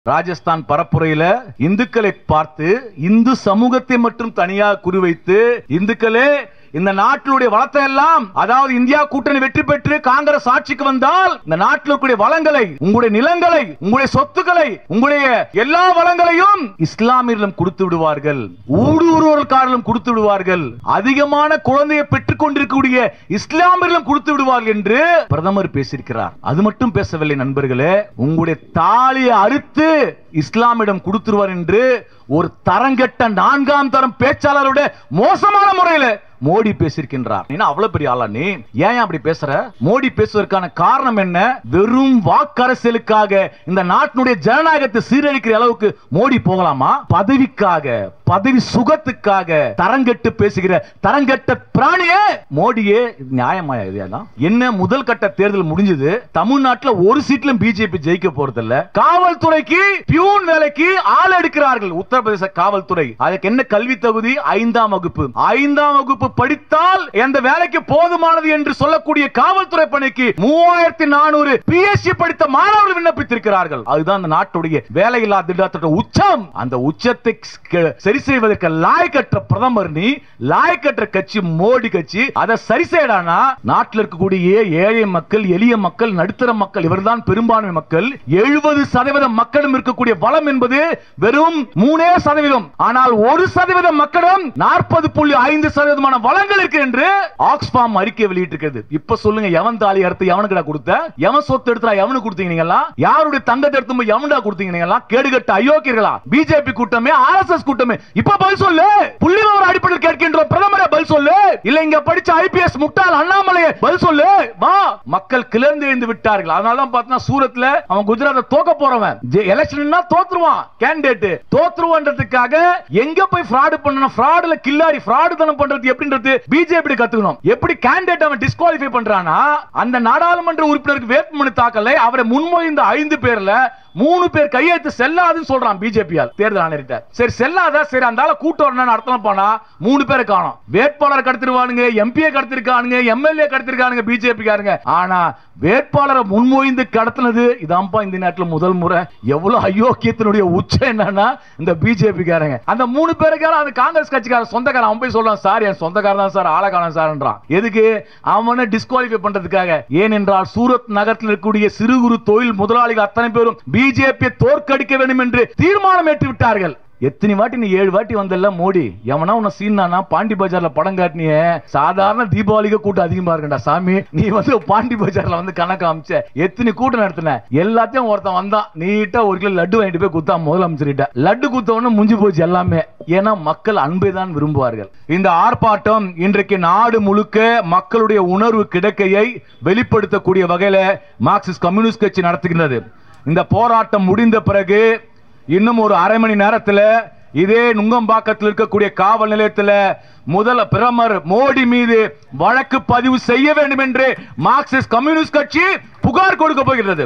ராஜஸ்தான் பரப்புரையில இந்துக்களை பார்த்து இந்து சமூகத்தை மட்டும் தனியாக குறிவைத்து இந்துக்களே இந்த நாட்டினுடைய வளத்தை எல்லாம் அதாவது இந்தியா கூட்டணி வெற்றி பெற்று காங்கிரஸ் ஆட்சிக்கு வந்தால் இந்த நாட்டில் இருக்கக்கூடிய வளங்களை உங்களுடைய நிலங்களை உங்களுடைய சொத்துக்களை உங்களுடைய எல்லா வளங்களையும் இஸ்லாமியர்களும் கொடுத்து விடுவார்கள் ஊடுருவல்காரர்களும் கொடுத்து விடுவார்கள் அதிகமான குழந்தையை பெற்றுக் கொண்டிருக்கக்கூடிய இஸ்லாமியர்களும் கொடுத்து விடுவார்கள் என்று பிரதமர் பேசியிருக்கிறார் அது மட்டும் பேசவில்லை நண்பர்களே உங்களுடைய தாலியை அறுத்து இஸ்லாமிடம் கொடுத்துருவார் என்று ஒரு தரங்கெட்ட நான்காம் தரம் பேச்சாளருடைய மோசமான முறையில மோடி பேசியிருக்கின்றார் நீ என்ன அவ்வளவு பெரிய ஆளா நீ ஏன் அப்படி பேசுற மோடி பேசுவதற்கான காரணம் என்ன வெறும் வாக்கரசியலுக்காக இந்த நாட்டினுடைய ஜனநாயகத்தை சீரழிக்கிற அளவுக்கு மோடி போகலாமா பதவிக்காக பதவி சுகத்துக்காக தரங்கெட்டு பேசுகிற தரங்கெட்ட பிராணியே மோடியே இது நியாயமாயா இதெல்லாம் என்ன முதல் கட்ட தேர்தல் முடிஞ்சது தமிழ்நாட்டுல ஒரு சீட்லும் பிஜேபி ஜெயிக்க போறது இல்ல காவல்துறைக்கு பியூன் வேலைக்கு ஆள் எடுக்கிறார்கள் உத்தரப்பிரதேச காவல்துறை அதுக்கு என்ன கல்வி தகுதி ஐந்தாம் வகுப்பு ஐந்தாம் வகுப்பு படித்தால் எந்த வேலைக்கு போதுமானது என்று சொல்லக்கூடிய காவல்துறை பணிக்கு மூவாயிரத்தி நானூறு பிஎஸ்சி படித்த மாணவர்கள் விண்ணப்பித்திருக்கிறார்கள் அதுதான் அந்த நாட்டுடைய வேலையில்லா திட்டத்தோட உச்சம் அந்த உச்சத்தை க- சரி செய்வதற்கு லாய்க்கற்ற பிரதமர் நீ லாய்க்கற்ற கட்சி மோடி கட்சி அதை சரி செய்யடானா நாட்டில் இருக்கக்கூடிய ஏழை மக்கள் எளிய மக்கள் நடுத்தர மக்கள் இவர்தான் பெரும்பான்மை மக்கள் எழுபது சதவீதம் மக்களும் இருக்கக்கூடிய வளம் என்பது வெறும் மூணே சதவீதம் ஆனால் ஒரு சதவீதம் மக்களும் நாற்பது புள்ளி ஐந்து சதவீதமான வளங்கள் இருக்கு என்று ஆக்ஸ்பாம் அறிக்கை வெளியிட்டிருக்கிறது இப்ப சொல்லுங்க எவன் தாலி அறுத்து எவனுக்குடா கொடுத்த எவன் சொத்து எடுத்தா எவனுக்கு கொடுத்தீங்க நீங்க எல்லாம் யாருடைய தங்கத்தை எடுத்து போய் எவனுடா கொடுத்தீங்க நீங்க எல்லாம் கேடுகட்ட அயோக்கியர்களா பிஜேபி கூட்டமே ஆர்எஸ்எஸ் கூட்டமே இப்ப பதில் சொல்லு புள்ளி விவர அடிப்படையில் கேட்கின்றோம் பிரதமரே பதில் சொல்லு இல்ல இங்க படிச்ச ஐபிஎஸ் முட்டாள் அண்ணாமலையே பதில் சொல்லு வா மக்கள் கிளர்ந்து எழுந்து விட்டார்கள் அதனால தான் பார்த்தா சூரத்ல அவன் குஜராத்தை தோக்க போறவன் எலெக்ஷன்னா தோத்துருவான் கேண்டிடேட் தோத்துருவான்றதுக்காக எங்க போய் ஃப்ராடு பண்ணணும் ஃப்ராடுல கில்லாடி ஃப்ராடு தனம் பண்றது எப்படின்றது பிஜேபி கத்துக்கணும் எப்படி கேண்டிடேட் அவன் டிஸ்குவாலிஃபை பண்றானா அந்த நாடாளுமன்ற உறுப்பினருக்கு வேட்புமனு தாக்கலை அவரை முன்மொழிந்த ஐந்து பேர்ல மூணு பேர் கையெழுத்து செல்லாதுன்னு சொல்றான் பிஜேபியால் தேர்தல் ஆணையர்கிட்ட சரி செல்லாதா சரி அந்த ஆளை கூட்டு வரணும்னு அர்த்தம் போனா மூணு பேரை காணும் வேட்பாளர் கடத்திருவானுங்க எம்பிஏ கடத்திருக்கானுங்க எம்எல்ஏ கடத்திருக்கானுங்க பிஜேபி காரங்க ஆனா வேட்பாளரை முன்மொழிந்து கடத்தினது இதான்ப்பா இந்த நாட்டில் முதல் முறை எவ்வளவு அயோக்கியத்தினுடைய உச்சம் என்னன்னா இந்த பிஜேபி காரங்க அந்த மூணு பேருக்கார அந்த காங்கிரஸ் கட்சிக்காரன் சொந்தக்காரன் அவன் போய் சொல்றான் சார் என் சொந்தக்காரன் தான் சார் ஆளக்காரன் சார்ன்றான் எதுக்கு அவனை டிஸ்குவாலிஃபை பண்றதுக்காக ஏனென்றால் சூரத் நகரத்தில் இருக்கக்கூடிய சிறு குறு தொழில் முதலாளிகள் அத்தனை பேரும் பிஜேபியை தோற்கடிக்க வேண்டும் என்று தீர்மானம் ஏற்று விட்டார்கள் எத்தனை வாட்டி நீ ஏழு வாட்டி வந்தல்ல மோடி எவனா உன்னை சீனானா பாண்டி பஜார்ல படம் காட்டினியே சாதாரண தீபாவளிக்கு கூட்டம் அதிகமா இருக்குடா சாமி நீ வந்து பாண்டி பஜார்ல வந்து கணக்கு அமைச்ச எத்தனை கூட்டம் நடத்தின எல்லாத்தையும் ஒருத்தன் வந்தான் நீட்டா ஒரு கிலோ லட்டு வாங்கிட்டு போய் குத்தா முதலமைச்சர்கிட்ட லட்டு குத்த உடனே முடிஞ்சு போச்சு எல்லாமே ஏன்னா மக்கள் அன்பை தான் விரும்புவார்கள் இந்த ஆர்ப்பாட்டம் இன்றைக்கு நாடு முழுக்க மக்களுடைய உணர்வு கிடக்கையை வெளிப்படுத்தக்கூடிய வகையில மார்க்சிஸ்ட் கம்யூனிஸ்ட் கட்சி நடத்துகின்றது இந்த போராட்டம் முடிந்த பிறகு இன்னும் ஒரு அரை மணி நேரத்தில் இதே நுங்கம்பாக்கத்தில் இருக்கக்கூடிய காவல் நிலையத்தில் முதல பிரதமர் மோடி மீது வழக்கு பதிவு செய்ய வேண்டும் என்று மார்க்சிஸ்ட் கம்யூனிஸ்ட் கட்சி புகார் கொடுக்க போகிறது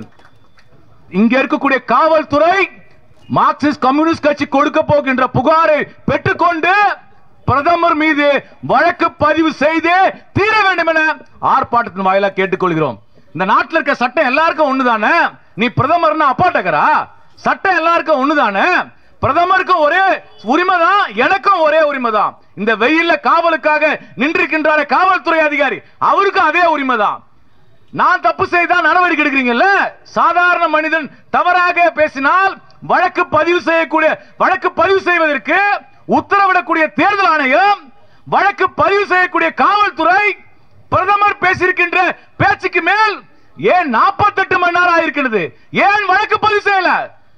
இங்க இருக்கக்கூடிய காவல்துறை மார்க்சிஸ்ட் கம்யூனிஸ்ட் கட்சி கொடுக்க போகின்ற புகாரை பெற்றுக்கொண்டு பிரதமர் மீது வழக்கு பதிவு செய்து தீர வேண்டும் என ஆர்ப்பாட்டத்தின் வாயிலா கேட்டுக்கொள்கிறோம் இந்த நாட்டில் இருக்க சட்டம் எல்லாருக்கும் ஒண்ணுதானே நீ பிரதமர்னா அப்பாட்டக்கரா சட்டம் எல்லாருக்கும் ஒண்ணுதானே பிரதமருக்கும் ஒரே உரிமை தான் எனக்கும் ஒரே உரிமை தான் இந்த வெயில்ல காவலுக்காக நின்றிருக்கின்றாரே காவல்துறை அதிகாரி அவருக்கும் அதே உரிமை தான் நான் தப்பு செய்தா நடவடிக்கை எடுக்கிறீங்கல்ல சாதாரண மனிதன் தவறாக பேசினால் வழக்கு பதிவு செய்யக்கூடிய வழக்கு பதிவு செய்வதற்கு உத்தரவிடக்கூடிய தேர்தல் ஆணையம் வழக்கு பதிவு செய்யக்கூடிய காவல்துறை பிரதமர் பேசியிருக்கின்ற பேச்சுக்கு மேல் ஏன் 48 மணி நேரம் ஆயிருக்கிறது ஏன் வழக்கு பதிவு செய்யல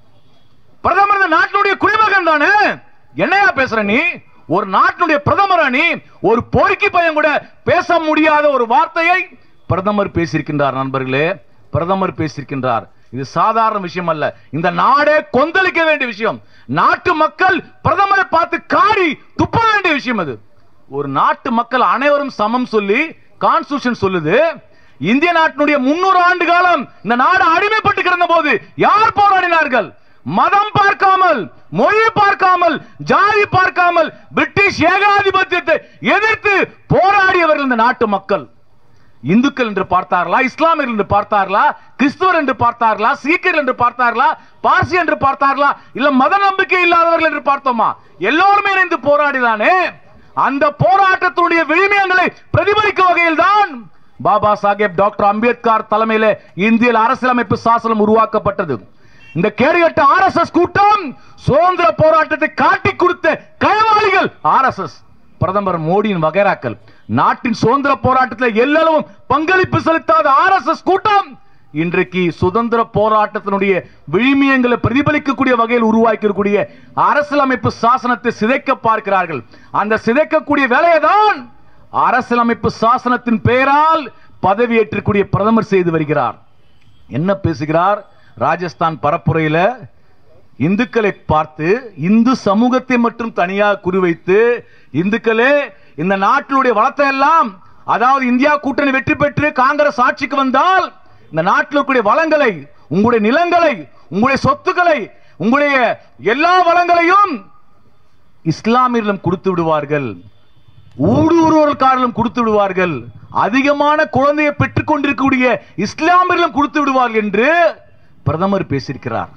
பிரதமர் இந்த நாட்டினுடைய குடிமகன் தானே என்னையா பேசுற நீ ஒரு நாட்டினுடைய பிரதமரா நீ ஒரு பொறுக்கி பையன் கூட பேச முடியாத ஒரு வார்த்தையை பிரதமர் பேசியிருக்கின்றார் நண்பர்களே பிரதமர் பேசியிருக்கின்றார் இது சாதாரண விஷயம் அல்ல இந்த நாடே கொந்தளிக்க வேண்டிய விஷயம் நாட்டு மக்கள் பிரதமரை பார்த்து காரி துப்ப வேண்டிய விஷயம் அது ஒரு நாட்டு மக்கள் அனைவரும் சமம் சொல்லி கான்ஸ்டியூஷன் சொல்லுது இந்திய நாட்டினுடைய முன்னூறு ஆண்டு காலம் இந்த நாடு அடிமைப்பட்டு கிடந்த போது யார் போராடினார்கள் மதம் பார்க்காமல் மொழி பார்க்காமல் ஜாதி பார்க்காமல் பிரிட்டிஷ் ஏகாதிபத்தியத்தை எதிர்த்து போராடியவர்கள் இந்த நாட்டு மக்கள் இந்துக்கள் என்று பார்த்தார்களா இஸ்லாமியர்கள் என்று பார்த்தார்களா கிறிஸ்துவர் என்று பார்த்தார்களா சீக்கியர்கள் என்று பார்த்தார்களா பார்சி என்று பார்த்தார்களா இல்ல மத நம்பிக்கை இல்லாதவர்கள் என்று பார்த்தோமா எல்லோருமே இணைந்து போராடிதானே அந்த போராட்டத்தினுடைய விழுமியங்களை பிரதிபலிக்கும் வகையில் தான் பாபா சாஹேப் டாக்டர் அம்பேத்கர் தலைமையில இந்திய அரசியலமைப்பு சாசனம் உருவாக்கப்பட்டது இந்த கேடுகட்ட ஆர்எஸ்எஸ் கூட்டம் சுதந்திர போராட்டத்தை காட்டி கொடுத்த கைவாளிகள் ஆர்எஸ்எஸ் பிரதமர் மோடியின் வகைராக்கள் நாட்டின் சுதந்திர போராட்டத்தில் எல்லளவும் பங்களிப்பு செலுத்தாத ஆர்எஸ்எஸ் கூட்டம் இன்றைக்கு சுதந்திர போராட்டத்தினுடைய விழுமியங்களை பிரதிபலிக்கக்கூடிய வகையில் உருவாக்கக்கூடிய அரசியலமைப்பு சாசனத்தை சிதைக்க பார்க்கிறார்கள் அந்த சிதைக்கக்கூடிய வேலையை தான் அரசியலமைப்பு சாசனத்தின் பெயரால் பதவியேற்றக்கூடிய பிரதமர் செய்து வருகிறார் என்ன பேசுகிறார் ராஜஸ்தான் பரப்புரையில இந்துக்களை பார்த்து இந்து சமூகத்தை மட்டும் தனியாக குறிவைத்து இந்துக்களே இந்த நாட்டினுடைய வளத்தை எல்லாம் அதாவது இந்தியா கூட்டணி வெற்றி பெற்று காங்கிரஸ் ஆட்சிக்கு வந்தால் இந்த நாட்டில் இருக்கக்கூடிய வளங்களை உங்களுடைய நிலங்களை உங்களுடைய சொத்துக்களை உங்களுடைய எல்லா வளங்களையும் இஸ்லாமியர்களும் கொடுத்து விடுவார்கள் ஊடுருவல்காரர்களும் கொடுத்து விடுவார்கள் அதிகமான குழந்தையை பெற்றுக் கொண்டிருக்கக்கூடிய இஸ்லாமியர்களும் கொடுத்து விடுவார்கள் என்று பிரதமர் பேசியிருக்கிறார்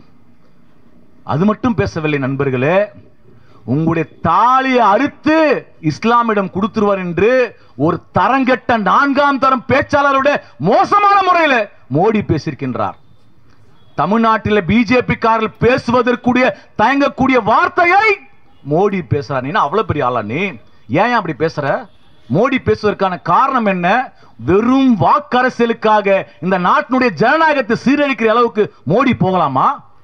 அது மட்டும் பேசவில்லை நண்பர்களே உங்களுடைய தாலியை அறுத்து இஸ்லாமிடம் கொடுத்துருவார் என்று ஒரு தரங்கெட்ட நான்காம் தரம் பேச்சாளருடைய மோசமான முறையில் மோடி பேசியிருக்கின்றார் தமிழ்நாட்டில் பிஜேபி காரர்கள் பேசுவதற்குரிய தயங்கக்கூடிய வார்த்தையை மோடி பேசுறார் நீ என்ன அவ்வளவு பெரிய ஆளா நீ ஏன் அப்படி பேசுற மோடி பேசுவதற்கான காரணம் என்ன வெறும் வாக்கரசியலுக்காக இந்த நாட்டினுடைய ஜனநாயகத்தை சீரழிக்கிற அளவுக்கு மோடி போகலாமா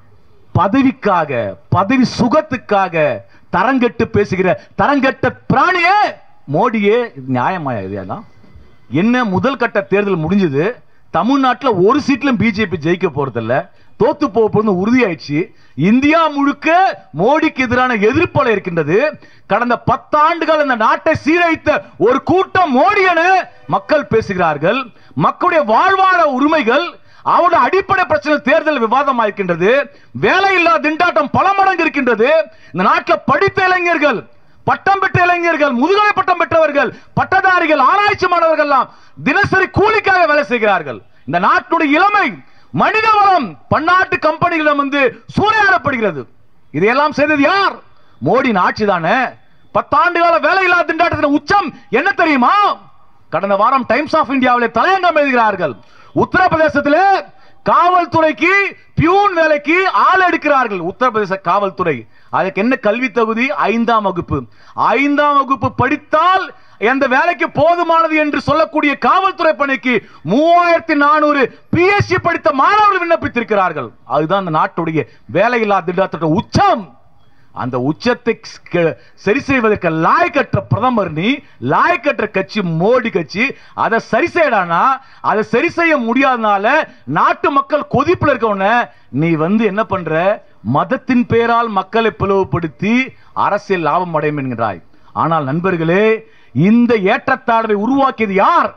பதவிக்காக பதவி சுகத்துக்காக தரங்கெட்டு பேசுகிற தரங்கெட்ட பிராணியே மோடியே இது நியாயமா இதுதான் என்ன முதல் கட்ட தேர்தல் முடிஞ்சது தமிழ்நாட்டில் ஒரு சீட்லும் பிஜேபி ஜெயிக்க போறதில்ல தோத்து போக போறது உறுதியாயிடுச்சு இந்தியா முழுக்க மோடிக்கு எதிரான எதிர்ப்பலை இருக்கின்றது கடந்த பத்தாண்டுகள் இந்த நாட்டை சீரழித்த ஒரு கூட்டம் மோடி என மக்கள் பேசுகிறார்கள் மக்களுடைய வாழ்வாழ உரிமைகள் அவருடைய அடிப்படை பிரச்சனை தேர்தல் விவாதம் இருக்கின்றது வேலை இல்லாத திண்டாட்டம் பல மடங்கு இருக்கின்றது இந்த நாட்டில் படித்த இளைஞர்கள் பட்டம் பெற்ற இளைஞர்கள் முதுகலை பட்டம் பெற்றவர்கள் பட்டதாரிகள் ஆராய்ச்சி மாணவர்கள் எல்லாம் தினசரி கூலிக்காக வேலை செய்கிறார்கள் இந்த நாட்டுடைய இளமை மனித வளம் பன்னாட்டு கம்பெனிகளிடம் வந்து சூறையாடப்படுகிறது இதையெல்லாம் செய்தது யார் மோடியின் ஆட்சி தானே பத்தாண்டு கால வேலை இல்லாத திண்டாட்டத்தின் உச்சம் என்ன தெரியுமா கடந்த வாரம் டைம்ஸ் ஆஃப் இந்தியாவிலே தலையங்கம் எழுதுகிறார்கள் உத்தரப்பிரதேசத்திலே காவல்துறைக்கு பியூன் வேலைக்கு ஆள் எடுக்கிறார்கள் உத்தரப்பிரதேச காவல்துறை அதுக்கு என்ன கல்வி தகுதி ஐந்தாம் வகுப்பு ஐந்தாம் வகுப்பு படித்தால் எந்த வேலைக்கு போதுமானது என்று சொல்லக்கூடிய காவல்துறை பணிக்கு மூவாயிரத்தி நானூறு பிஎஸ்சி படித்த மாணவர்கள் விண்ணப்பித்திருக்கிறார்கள் அதுதான் அந்த நாட்டுடைய வேலையில்லா திட்டத்தோட உச்சம் அந்த உச்சத்தை க- சரி செய்வதற்கு லாய்க்கற்ற பிரதமர் நீ லாய்க்கற்ற கட்சி மோடி கட்சி அதை சரி செய்யடானா அதை சரி செய்ய முடியாதனால நாட்டு மக்கள் கொதிப்புல இருக்கவன நீ வந்து என்ன பண்ற மதத்தின் பெயரால் மக்களை பிளவுபடுத்தி அரசியல் லாபம் அடையும் என்கிறாய் ஆனால் நண்பர்களே இந்த ஏற்றத்தாழ்வை உருவாக்கியது யார்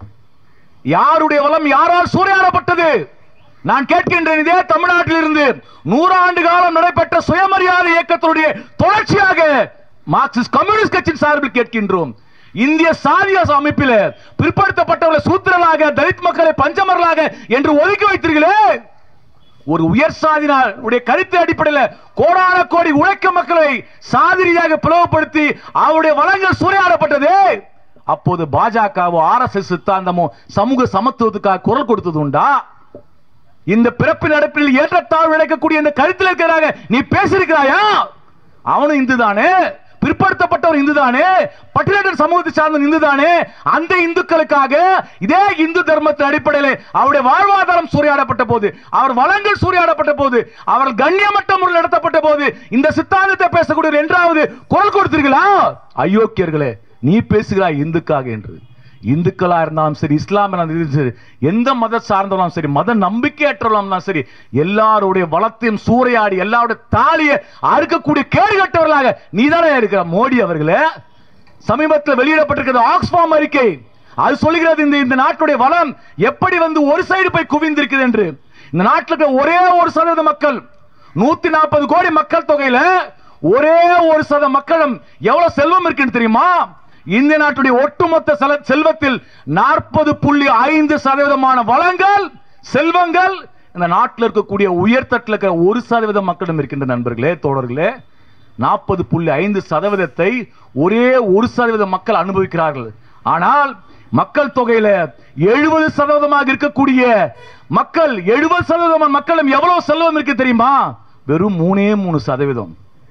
யாருடைய வளம் யாரால் சூறையாடப்பட்டது நான் கேட்கின்றேன் இதே தமிழ்நாட்டில் இருந்து நூறாண்டு காலம் நடைபெற்ற சுயமரியாதை இயக்கத்தினுடைய தொடர்ச்சியாக மார்க்சிஸ்ட் கம்யூனிஸ்ட் கட்சியின் சார்பில் கேட்கின்றோம் இந்திய சாதிய அமைப்பில் பிற்படுத்தப்பட்டவர்களை சூத்திரலாக தலித் மக்களை பஞ்சமர்களாக என்று ஒதுக்கி வைத்தீர்களே ஒரு உயர் சாதியினுடைய கருத்து அடிப்படையில் கோடான கோடி உழைக்க மக்களை சாதி ரீதியாக பிளவுபடுத்தி அவருடைய வளங்கள் சூறையாடப்பட்டது அப்போது பாஜகவோ ஆர் எஸ் எஸ் சித்தாந்தமோ சமூக சமத்துவத்துக்காக குரல் கொடுத்தது உண்டா இந்த பிறப்பின் அடிப்பில் ஏற்றத்தாழ்வு இழைக்கக்கூடிய இந்த கருத்தில் இருக்கிறாங்க நீ பேசியிருக்கிறாயா அவனும் இந்து தானே பிற்படுத்தப்பட்டவர் இந்து தானே பட்டியலிட்ட சமூகத்தை சார்ந்த இந்து தானே அந்த இந்துக்களுக்காக இதே இந்து தர்மத்தின் அடிப்படையில் அவருடைய வாழ்வாதாரம் சூறையாடப்பட்ட போது அவர் வளங்கள் சூறையாடப்பட்ட போது அவர் கண்ணியமற்ற முறையில் நடத்தப்பட்ட போது இந்த சித்தாந்தத்தை பேசக்கூடிய என்றாவது குரல் கொடுத்தீர்களா அயோக்கியர்களே நீ பேசுகிறாய் இந்துக்காக என்று இந்துக்களா இருந்தாலும் சரி இஸ்லாமியா இருந்தாலும் சரி எந்த மத சார்ந்தவங்களும் சரி மத நம்பிக்கையற்றவர்களும் சரி எல்லாருடைய வளத்தையும் சூறையாடி எல்லாருடைய தாலியை அறுக்கக்கூடிய கேடு கட்டவர்களாக நீதானே இருக்கிற மோடி அவர்களே சமீபத்தில் வெளியிடப்பட்டிருக்கிறது ஆக்ஸ்பாம் அறிக்கை அது சொல்லுகிறது இந்த இந்த நாட்டுடைய வளம் எப்படி வந்து ஒரு சைடு போய் குவிந்திருக்குது என்று இந்த நாட்டில் இருக்கிற ஒரே ஒரு சதவீத மக்கள் நூத்தி நாற்பது கோடி மக்கள் தொகையில ஒரே ஒரு சத மக்களும் எவ்வளவு செல்வம் இருக்குன்னு தெரியுமா இந்திய நாட்டுடைய ஒட்டுமொத்த செல- செல்வத்தில் நாற்பது புள்ளி ஐந்து சதவீதமான வளங்கள் செல்வங்கள் இந்த நாட்டில் இருக்கக்கூடிய உயர்தட்டில் இருக்கிற ஒரு சதவீத மக்களிடம் இருக்கின்ற நண்பர்களே தோழர்களே நாற்பது புள்ளி ஐந்து சதவீதத்தை ஒரே ஒரு சதவீத மக்கள் அனுபவிக்கிறார்கள் ஆனால் மக்கள் தொகையில எழுபது சதவீதமாக இருக்கக்கூடிய மக்கள் எழுபது சதவீதம் மக்களும் எவ்வளவு செல்வம் இருக்கு தெரியுமா வெறும் மூணே மூணு சதவீதம்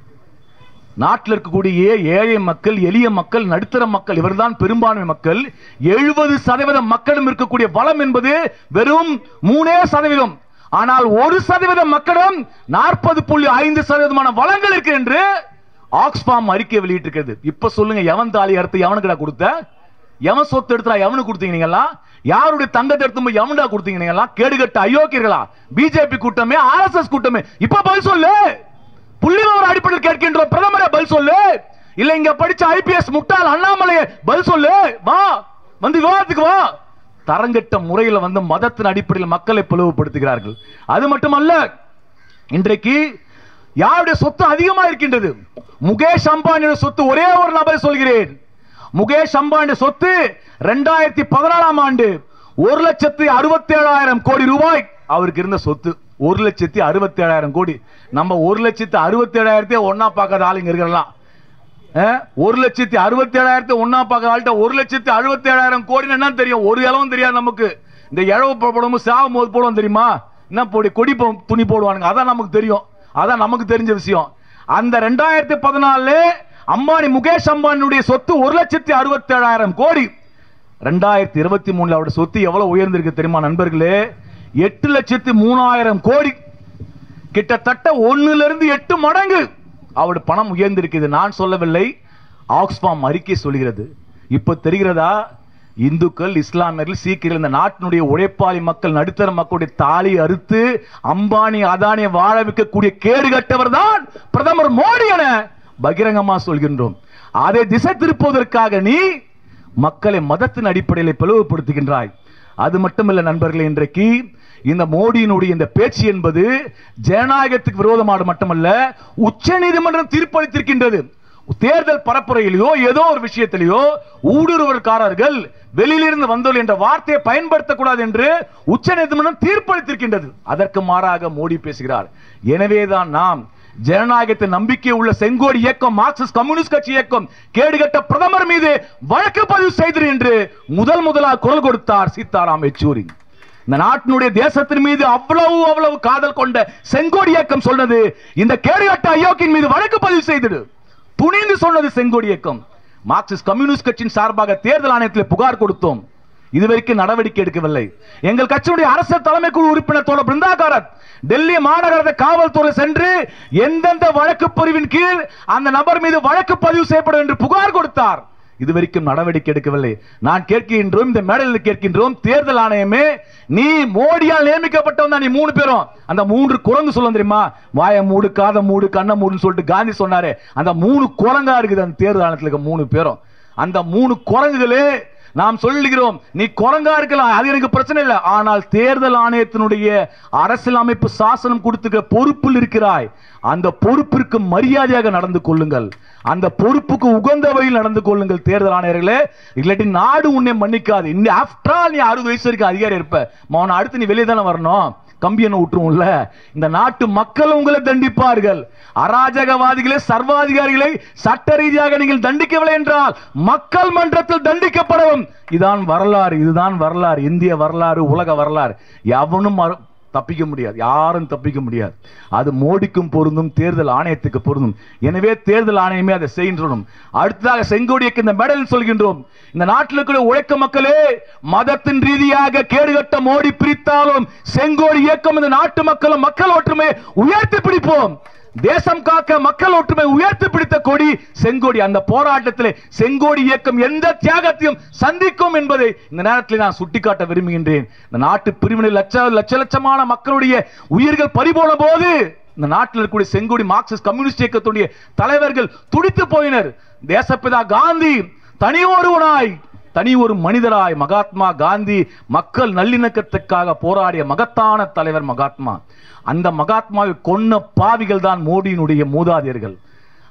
நாட்டில் இருக்கக்கூடிய ஏழை மக்கள் எளிய மக்கள் நடுத்தர மக்கள் இவர்தான் பெரும்பான்மை மக்கள் எழுபது சதவீதம் மக்களும் இருக்கக்கூடிய வளம் என்பது வெறும் மூணே சதவீதம் ஆனால் ஒரு சதவீதம் மக்களும் நாற்பது புள்ளி ஐந்து சதவீதமான வளங்கள் இருக்கு என்று ஆக்ஸ்பாம் அறிக்கை வெளியிட்டிருக்கிறது இப்ப சொல்லுங்க எவன் தாலி அறுத்து எவனுக்குடா கொடுத்த எவன் சொத்து எடுத்தா எவனுக்கு கொடுத்தீங்க நீங்களா யாருடைய தங்கத்தை எடுத்து போய் எவன்டா கொடுத்தீங்க நீங்களா கேடுகட்ட அயோக்கியர்களா பிஜேபி கூட்டமே ஆர்எஸ்எஸ் கூட்டமே இப்ப பதில் சொல்லு புள்ளி விவர அடிப்படையில் கேட்கின்றோம் பிரதமரே பதில் சொல்லு இல்ல இங்க படிச்ச ஐபிஎஸ் முட்டாள் அண்ணாமலையே பதில் சொல்லு வா வந்து விவாதத்துக்கு வா தரங்கட்ட முறையில் வந்து மதத்தின் அடிப்படையில் மக்களை பிளவுபடுத்துகிறார்கள் அது மட்டுமல்ல இன்றைக்கு யாருடைய சொத்து அதிகமா இருக்கின்றது முகேஷ் அம்பானியோட சொத்து ஒரே ஒரு நபரை சொல்கிறேன் முகேஷ் அம்பானி சொத்து ரெண்டாயிரத்தி பதினாலாம் ஆண்டு ஒரு லட்சத்தி அறுபத்தி ஏழாயிரம் கோடி ரூபாய் அவருக்கு இருந்த சொத்து ஒரு லட்சத்தி அறுபத்தி ஏழாயிரம் கோடி நம்ம ஒரு லட்சத்தி அறுபத்தி ஏழாயிரத்தையே ஒன்னா பார்க்காத ஆளுங்க இருக்கலாம் அஹ், ஒரு லட்சத்தி அறுபத்தி ஏழாயிரத்தி ஒன்னா பார்க்க ஆள்கிட்ட ஒரு லட்சத்தி அறுபத்தி ஏழாயிரம் கோடின்னு என்ன தெரியும் ஒரு இளவும் தெரியாது நமக்கு இந்த இழவு போடும்போது சாகும் போது போடுவோம் தெரியுமா என்ன போடி கொடி போ- துணி போடுவானுங்க அதான் நமக்கு தெரியும் அதான் நமக்கு தெரிஞ்ச விஷயம் அந்த ரெண்டாயிரத்தி பதினாலு அம்பானி முகேஷ் அம்பானியுடைய சொத்து ஒரு லட்சத்தி அறுபத்தி ஏழாயிரம் கோடி ரெண்டாயிரத்தி இருபத்தி மூணுல அவருடைய சொத்து எவ்வளவு உயர்ந்திருக்கு தெரியுமா நண்பர்களே எட்டு லட்சத்தி மூணாயிரம் கோடி கிட்டத்தட்ட ஒண்ணுல இருந்து எட்டு மடங்கு அவருடைய பணம் உயர்ந்திருக்குது நான் சொல்லவில்லை ஆக்ஸ்பாம் அறிக்கை சொல்கிறது இப்ப தெரிகிறதா இந்துக்கள் இஸ்லாமியர்கள் சீக்கியர்கள் இந்த நாட்டினுடைய உழைப்பாளி மக்கள் நடுத்தர மக்களுடைய தாலி அறுத்து அம்பானி அதானியை வாழ வைக்கக்கூடிய கேடு கட்டவர் தான் பிரதமர் மோடி என பகிரங்கமா சொல்கின்றோம் அதை திசை திருப்புவதற்காக நீ மக்களை மதத்தின் அடிப்படையில் பிளவுபடுத்துகின்றாய் அது மட்டுமல்ல நண்பர்களே இன்றைக்கு இந்த மோடியினுடைய இந்த பேச்சு என்பது ஜனநாயகத்துக்கு விரோதமானது மட்டுமல்ல உச்ச நீதிமன்றம் தீர்ப்பளித்திருக்கின்றது தேர்தல் பரப்புரையிலேயோ ஏதோ ஒரு விஷயத்திலேயோ ஊடுருவல்காரர்கள் வெளியிலிருந்து வந்தோல் என்ற வார்த்தையை பயன்படுத்தக்கூடாது என்று உச்ச நீதிமன்றம் தீர்ப்பளித்திருக்கின்றது அதற்கு மாறாக மோடி பேசுகிறார் எனவேதான் நாம் ஜனநாயகத்தை நம்பிக்கை உள்ள செங்கோடி இயக்கம் மார்க்சிஸ்ட் கம்யூனிஸ்ட் கட்சி இயக்கம் கேடுகட்ட பிரதமர் மீது வழக்கு பதிவு செய்தது என்று முதல் முதலாக குரல் கொடுத்தார் சீதாராம் யெச்சூரி இந்த நாட்டினுடைய தேசத்தின் மீது அவ்வளவு அவ்வளவு காதல் கொண்ட செங்கோடி இயக்கம் சொன்னது இந்த கேடுகட்ட அயோக்கியின் மீது வழக்கு பதிவு செய்தது துணிந்து சொன்னது செங்கோடி இயக்கம் மார்க்சிஸ்ட் கம்யூனிஸ்ட் கட்சியின் சார்பாக தேர்தல் ஆணையத்தில் புகார் கொடுத்தோம் இதுவரைக்கும் நடவடிக்கை எடுக்கவில்லை எங்கள் கட்சியுடைய அரசு தலைமை குழு உறுப்பினர் தோழர் பிருந்தாகாரத் டெல்லி மாநகர காவல்துறை சென்று எந்தெந்த வழக்கு பிரிவின் கீழ் அந்த நபர் மீது வழக்கு பதிவு செய்யப்படும் என்று புகார் கொடுத்தார் இதுவரைக்கும் நடவடிக்கை எடுக்கவில்லை நான் கேட்கின்றோம் இந்த மேடையில் கேட்கின்றோம் தேர்தல் ஆணையமே நீ மோடியால் நியமிக்கப்பட்டவன் தான் நீ மூணு பேரும் அந்த மூன்று குரங்கு சொல்ல தெரியுமா வாய மூடு காத மூடு கண்ண மூடுன்னு சொல்லிட்டு காந்தி சொன்னாரு அந்த மூணு குரங்கா இருக்குது அந்த தேர்தல் ஆணையத்தில் இருக்க மூணு பேரும் அந்த மூணு குரங்குகளே நாம் சொல்லுகிறோம் நீ குரங்கா இருக்கலாம் அது எனக்கு பிரச்சனை இல்லை ஆனால் தேர்தல் ஆணையத்தினுடைய அரசியல் அமைப்பு சாசனம் கொடுத்துக்கிற பொறுப்பில் இருக்கிறாய் அந்த பொறுப்பிற்கு மரியாதையாக நடந்து கொள்ளுங்கள் அந்த பொறுப்புக்கு உகந்த வகையில் நடந்து கொள்ளுங்கள் தேர்தல் ஆணையர்களே இல்லாட்டி நாடு உன்னை மன்னிக்காது இன்னும் ஆஃப்டர் ஆல் நீ அறுபது வயசு வரைக்கும் அதிகாரி இருப்ப மௌன அடுத்து நீ வெளியே தானே வரணும் கம்பியனை விட்டுருவோம்ல இந்த நாட்டு மக்கள் உங்களை தண்டிப்பார்கள் அராஜகவாதிகளை சர்வாதிகாரிகளை சட்ட ரீதியாக நீங்கள் தண்டிக்கவில்லை என்றால் மக்கள் மன்றத்தில் தண்டிக்கப்படவும் இதான் வரலாறு இதுதான் வரலாறு இந்திய வரலாறு உலக வரலாறு எவனும் மறு- தப்பிக்க முடியாது யாரும் தப்பிக்க முடியாது அது மோடிக்கும் பொருந்தும் தேர்தல் ஆணையத்துக்கு பொருந்தும் எனவே தேர்தல் ஆணையமே அதை செய்கின்றோம் அடுத்ததாக செங்கோடியக்கு இந்த மெடல் சொல்கின்றோம் இந்த நாட்டில் இருக்கிற உழைக்க மக்களே மதத்தின் ரீதியாக கேடுகட்ட மோடி பிரித்தாலும் செங்கோடி இயக்கம் இந்த நாட்டு மக்களும் மக்கள் ஒற்றுமை உயர்த்தி பிடிப்போம் தேசம் காக்க மக்கள் ஒற்றுமை உயர்த்தி பிடித்த கொடி செங்கோடி அந்த போராட்டத்தில் செங்கோடி இயக்கம் எந்த தியாகத்தையும் சந்திக்கும் என்பதை இந்த நேரத்தில் நான் சுட்டிக்காட்ட விரும்புகின்றேன் இந்த நாட்டு பிரிவினை லட்ச லட்ச லட்சமான மக்களுடைய உயிர்கள் பறிபோன போது இந்த நாட்டில் இருக்கக்கூடிய செங்கோடி மார்க்சிஸ்ட் கம்யூனிஸ்ட் இயக்கத்துடைய தலைவர்கள் துடித்து போயினர் தேசப்பிதா காந்தி தனி ஒருவனாய் தனி ஒரு மனிதராய் மகாத்மா காந்தி மக்கள் நல்லிணக்கத்துக்காக போராடிய மகத்தான தலைவர் மகாத்மா அந்த மகாத்மாவை கொன்ன பாவிகள் தான் மோடியினுடைய மூதாதையர்கள்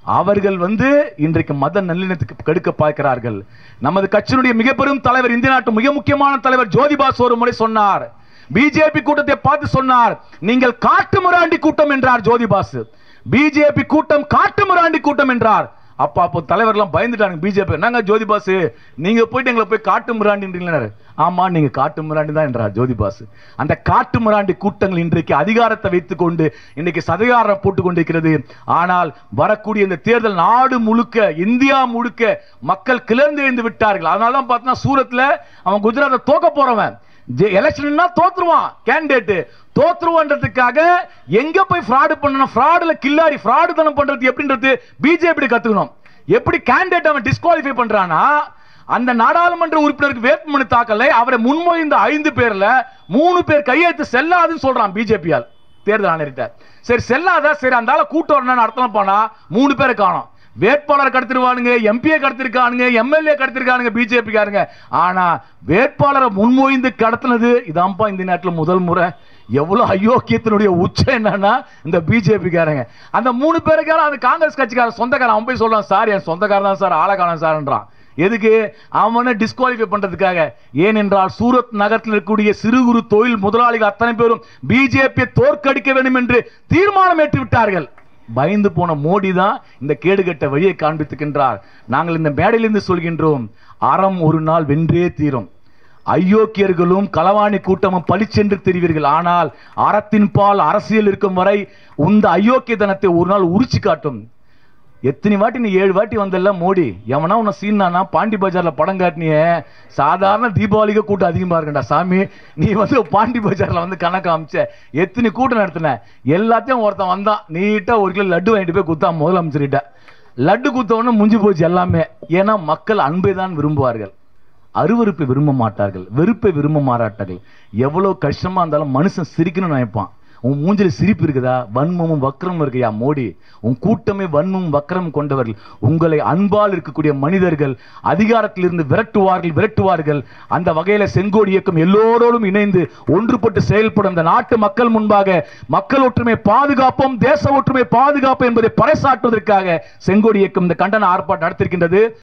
அவர்கள் வந்து இன்றைக்கு மத நல்லிணத்துக்கு கெடுக்க பார்க்கிறார்கள் நமது கட்சியினுடைய மிக பெரும் தலைவர் இந்திய நாட்டு மிக முக்கியமான தலைவர் ஜோதிபாஸ் ஒரு முறை சொன்னார் பிஜேபி கூட்டத்தை பார்த்து சொன்னார் நீங்கள் காட்டு முராண்டி கூட்டம் என்றார் ஜோதிபாஸ் பிஜேபி கூட்டம் காட்டு முராண்டி கூட்டம் என்றார் அப்ப அப்போ தலைவர்லாம் பயந்துட்டாங்க பிஜேபி நாங்க ஜோதிபாஸ் நீங்க போயிட்டு எங்களை போய் காட்டு முராண்டின்றீங்களே ஆமா நீங்க காட்டு முராண்டி தான் என்றார் ஜோதிபாஸ் அந்த காட்டு முராண்டி கூட்டங்கள் இன்றைக்கு அதிகாரத்தை வைத்துக் கொண்டு இன்னைக்கு சதிகாரம் போட்டுக் கொண்டிருக்கிறது ஆனால் வரக்கூடிய இந்த தேர்தல் நாடு முழுக்க இந்தியா முழுக்க மக்கள் கிளர்ந்து எழுந்து விட்டார்கள் அதனால தான் பார்த்தா சூரத்ல அவன் குஜராத்தை தோக்க போறவன் எலெக்ஷன்னா தோத்துருவான் கேண்டிடேட் தோத்துருவான்றதுக்காக எங்க போய் ஃப்ராடு பண்ணணும் ஃப்ராடுல கில்லாடி ஃப்ராடு தனம் பண்றது எப்படின்றது பிஜேபி கத்துக்கணும் எப்படி கேண்டிடேட் அவன் டிஸ்குவாலிஃபை பண்றானா அந்த நாடாளுமன்ற உறுப்பினருக்கு வேட்புமனு தாக்கலை அவரை முன்மொழிந்த ஐந்து பேர்ல மூணு பேர் கையெழுத்து செல்லாதுன்னு சொல்றான் பிஜேபியால் தேர்தல் ஆணையர்கிட்ட சரி செல்லாத சரி அந்த ஆளை கூட்டு வரணும்னு அர்த்தம் போனா மூணு பேரை காணோம் வேட்பாளர் கடத்திருவானுங்க எம்பிஏ கடத்திருக்கானுங்க எம்எல்ஏ கடத்திருக்கானுங்க பிஜேபி காரங்க ஆனா வேட்பாளரை முன்மொழிந்து கடத்தினது இதான்ப்பா இந்த நாட்டில் முதல் முறை எவ்வளவு அயோக்கியத்தினுடைய உச்சம் என்னன்னா இந்த பிஜேபி காரங்க அந்த மூணு பேருக்கார அந்த காங்கிரஸ் கட்சிக்காரன் சொந்தக்காரன் அவன் போய் சொல்றான் சார் என் சொந்தக்காரன் தான் சார் ஆளக்காரன் சார்ன்றான் எதுக்கு அவனை டிஸ்குவாலிஃபை பண்றதுக்காக ஏனென்றால் சூரத் நகரத்தில் இருக்கக்கூடிய சிறு குறு தொழில் முதலாளிகள் அத்தனை பேரும் பிஜேபியை தோற்கடிக்க வேண்டும் என்று தீர்மானம் ஏற்று விட்டார்கள் பயந்து போன மோடி தான் இந்த கேடுகட்ட வழியை காண்பித்துக்கின்றார் நாங்கள் இந்த மேடையிலிருந்து சொல்கின்றோம் அறம் ஒரு நாள் வென்றே தீரும் ஐயோக்கியர்களும் களவாணி கூட்டமும் பளிச்சென்று தெரிவீர்கள் ஆனால் அறத்தின் பால் அரசியல் இருக்கும் வரை இந்த அயோக்கியத்தனத்தை ஒரு நாள் உரிச்சு காட்டும் எத்தனை வாட்டி நீ ஏழு வாட்டி வந்தல்ல மோடி எவனா உன்னை சீனானா பாண்டி பஜார்ல படம் காட்டினிய சாதாரண தீபாவளிக்கு கூட்டம் அதிகமா இருக்கண்டா சாமி நீ வந்து பாண்டி பஜார்ல வந்து கணக்கு அமைச்ச எத்தனை கூட்டம் நடத்தின எல்லாத்தையும் ஒருத்தன் வந்தான் நீட்டா ஒரு கிலோ லட்டு வாங்கிட்டு போய் குத்தா முதலமைச்சர்கிட்ட லட்டு குத்தவொன்னு முடிஞ்சு போச்சு எல்லாமே ஏன்னா மக்கள் அன்பை தான் விரும்புவார்கள் அருவருப்பை விரும்ப மாட்டார்கள் வெறுப்பை விரும்ப மாட்டார்கள் எவ்வளவு கஷ்டமா இருந்தாலும் மனுஷன் சிரிக்கணும்னு நினைப்பான் உன் மூஞ்சில சிரிப்பு இருக்குதா வன்மமும் வக்கரமும் இருக்குயா மோடி உன் கூட்டமே வன்மமும் வக்கரமும் கொண்டவர்கள் உங்களை அன்பால் இருக்கக்கூடிய மனிதர்கள் அதிகாரத்திலிருந்து விரட்டுவார்கள் விரட்டுவார்கள் அந்த வகையில செங்கோடி இயக்கம் எல்லோரோடும் இணைந்து ஒன்றுபட்டு செயல்படும் இந்த நாட்டு மக்கள் முன்பாக மக்கள் ஒற்றுமை பாதுகாப்போம் தேச ஒற்றுமை பாதுகாப்பு என்பதை பறைசாற்றுவதற்காக செங்கோடி இயக்கம் இந்த கண்டன ஆர்ப்பாட்டம் நடத்திருக்கின்றது